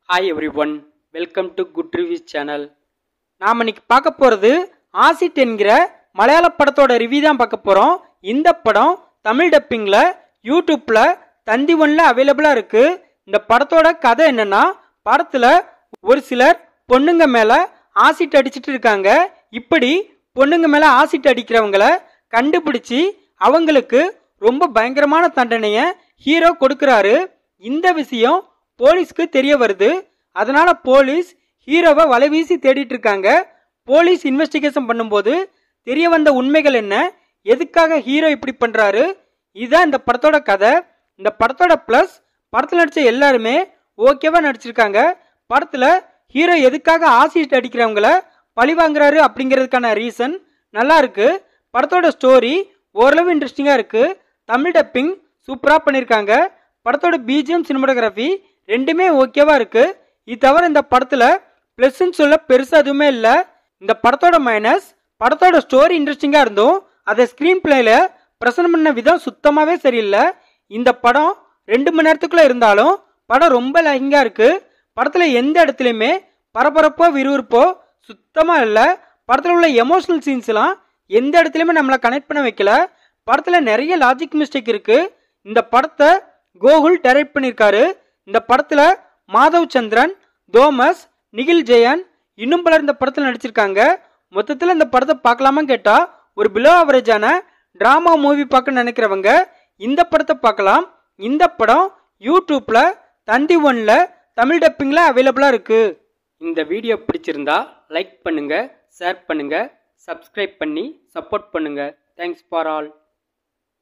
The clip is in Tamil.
hi everyone welcome to good reviews channel நாம் இன்னைக்கு பார்க்க போகிறது ஆசிட் என்கிற மலையாள படத்தோட ரிவ்யூ தான் பார்க்க போகிறோம் இந்த படம் தமிழ் டப்பிங்கில் யூடியூப்பில் தந்தி ஒன்ல அவைலபிளாக இருக்குது இந்த படத்தோட கதை என்னன்னா படத்தில் ஒரு சிலர் பொண்ணுங்க மேலே ஆசிட் அடிச்சிட்டு இருக்காங்க இப்படி பொண்ணுங்க மேலே ஆசிட் அடிக்கிறவங்கள கண்டுபிடிச்சி அவங்களுக்கு ரொம்ப பயங்கரமான தண்டனையை ஹீரோ கொடுக்குறாரு இந்த விஷயம் போலீஸ்க்கு தெரிய வருது அதனால போலீஸ் ஹீரோவை வலைவீசி தேடிட்டு இருக்காங்க போலீஸ் இன்வெஸ்டிகேஷன் பண்ணும்போது தெரிய வந்த உண்மைகள் என்ன எதுக்காக ஹீரோ இப்படி பண்றாரு இதுதான் இந்த படத்தோட கதை இந்த படத்தோட ப்ளஸ் படத்தில் நடிச்ச எல்லாருமே ஓகேவா நடிச்சிருக்காங்க படத்துல ஹீரோ எதுக்காக ஆசிட் அடிக்கிறவங்கள பழி வாங்குறாரு அப்படிங்கிறதுக்கான ரீசன் நல்லா இருக்கு படத்தோட ஸ்டோரி ஓரளவு இன்ட்ரெஸ்டிங்காக இருக்கு தமிழ் டப்பிங் சூப்பராக பண்ணியிருக்காங்க படத்தோட பிஜிஎம் சினிமாட்டோகிராஃபி ரெண்டுமே ஓகேவா இருக்கு இது தவிர இந்த படத்துல ப்ளஸ்ன்னு சொல்ல பெருசாக எதுவுமே இல்லை இந்த படத்தோட மைனஸ் படத்தோட ஸ்டோரி இன்ட்ரெஸ்டிங்காக இருந்தும் அதை ஸ்க்ரீன் பிளேல ப்ரெசென்ட் பண்ண விதம் சுத்தமாகவே சரியில்லை இந்த படம் ரெண்டு மணி நேரத்துக்குள்ள இருந்தாலும் படம் ரொம்ப லேகிங்காக இருக்கு படத்தில் எந்த இடத்துலையுமே பரபரப்போ விறுவிறுப்போ சுத்தமாக இல்லை படத்தில் உள்ள எமோஷனல் சீன்ஸ்லாம் எந்த இடத்துலையுமே நம்மளை கனெக்ட் பண்ண வைக்கல படத்தில் நிறைய லாஜிக் மிஸ்டேக் இருக்கு இந்த படத்தை கோகுல் டைரக்ட் பண்ணியிருக்காரு இந்த படத்தில் மாதவ் சந்திரன் தோமஸ் நிகில் ஜெயன் இன்னும் பலர் இந்த படத்தில் நடிச்சிருக்காங்க மொத்தத்தில் இந்த படத்தை பார்க்கலாமா கேட்டால் ஒரு பிலோ ஆவரேஜான ட்ராமா மூவி பார்க்க நினைக்கிறவங்க இந்த படத்தை பார்க்கலாம் இந்த படம் யூடியூப்பில் தந்தி ஒன்ல தமிழ் டப்பிங்கில் அவைலபிளாக இருக்குது இந்த வீடியோ பிடிச்சிருந்தா லைக் பண்ணுங்க ஷேர் பண்ணுங்க சப்ஸ்கிரைப் பண்ணி சப்போர்ட் பண்ணுங்க தேங்க்ஸ் ஃபார் ஆல்